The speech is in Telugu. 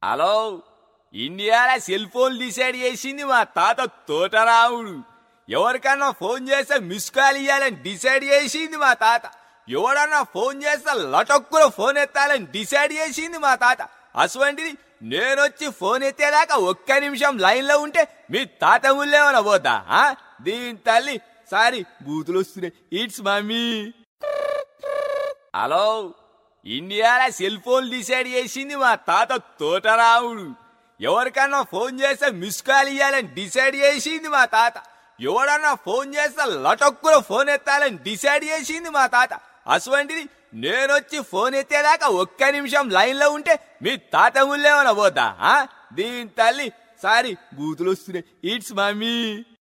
హలో ఇండియాలో సెల్ ఫోన్ డిసైడ్ చేసింది మా తాత తోటరాముడు ఎవరికన్నా ఫోన్ చేస్తే మిస్ కాల్ ఇవ్వాలని డిసైడ్ చేసింది మా తాత ఎవడన్నా ఫోన్ చేస్తే లటక్కున ఫోన్ ఎత్తాలని డిసైడ్ చేసింది మా తాత అటువంటిది నేనొచ్చి ఫోన్ ఎత్తేదాకా ఒక్క నిమిషం లైన్ లో ఉంటే మీ తాత ముళ్ళేమన్నా పోతా ఆ? దీని తల్లి సారీ బూతులు వస్తున్నాయి ఇట్స్ మమ్మీ హలో ఇండియాలో సెల్ ఫోన్ డిసైడ్ చేసింది మా తాత తోటరాముడు ఎవరికన్నా ఫోన్ చేస్తే మిస్ కాల్ ఇవ్వాలని డిసైడ్ చేసింది మా తాత ఎవడన్నా ఫోన్ చేస్తే లటక్కున ఫోన్ ఎత్తాలని డిసైడ్ చేసింది మా తాత అటువంటిది నేనొచ్చి ఫోన్ ఎత్తేదాకా ఒక్క నిమిషం లైన్ లో ఉంటే మీ తాత ముళ్ళేమన్నా పోతా ఆ? దీని తల్లి సారీ బూతులు వస్తున్నాయి ఇట్స్ మమ్మీ